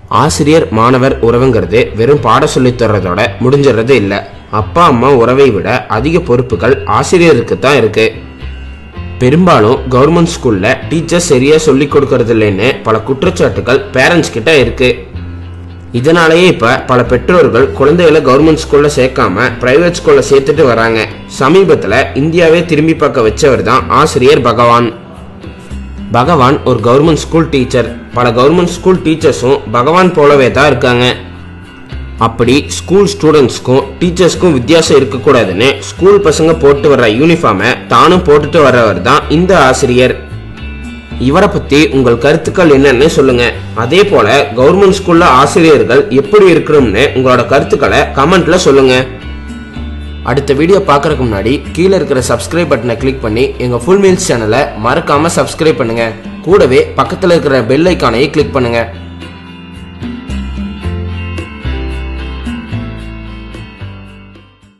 ஆசிரியர் மாணவர் உறவுங்கிறது வெறும் பாடம் சொல்லித் தர்றதோட முடிஞ்சிடுறது இல்லை அப்பா அம்மா உறவை விட அதிக பொறுப்புகள் ஆசிரியருக்கு தான் இருக்கு பெரும்பாலும் கவர்மெண்ட் ஸ்கூல்ல டீச்சர்ஸ் சரியா சொல்லி கொடுக்கறது இல்லைன்னு பல குற்றச்சாட்டுகள் பேரண்ட்ஸ் கிட்ட இருக்கு இதனாலேயே இப்ப பல பெற்றோர்கள் குழந்தைகளை கவர்மெண்ட் ஸ்கூல்ல சேர்க்காம பிரைவேட் ஸ்கூல்ல சேர்த்துட்டு வராங்க சமீபத்துல இந்தியாவே திரும்பி பார்க்க வச்சவர் தான் ஆசிரியர் பகவான் பகவான் ஒரு கவர்மெண்ட் ஸ்கூல் டீச்சர் பல கவர்மெண்ட் ஸ்கூல் டீச்சர்ஸும் பகவான் போலவே தான் இருக்காங்க அப்படி ஸ்கூல் ஸ்டூடெண்ட்ஸ்க்கும் டீச்சர்ஸ்க்கும் வித்தியாசம் இருக்கக்கூடாதுன்னு ஸ்கூல் பசங்க போட்டு வர்ற யூனிஃபார்மை தானும் போட்டுட்டு வர்றவர் தான் இந்த ஆசிரியர் இவரை பத்தி உங்கள் கருத்துக்கள் என்னன்னு சொல்லுங்க அதே போல கவர்மெண்ட் ஸ்கூல்ல ஆசிரியர்கள் எப்படி இருக்கணும்னு உங்களோட கருத்துக்களை கமெண்ட்ல சொல்லுங்க அடுத்த வீடியோ பார்க்கறதுக்கு முன்னாடி கீழே இருக்கிற சப்ஸ்கிரைப் பட்டனை கிளிக் பண்ணி எங்க ஃபுல் மீல்ஸ் சேனலை மறக்காம சப்ஸ்கிரைப் பண்ணுங்க கூடவே பக்கத்துல இருக்கிற பெல் ஐக்கானையும் கிளிக் பண்ணுங்க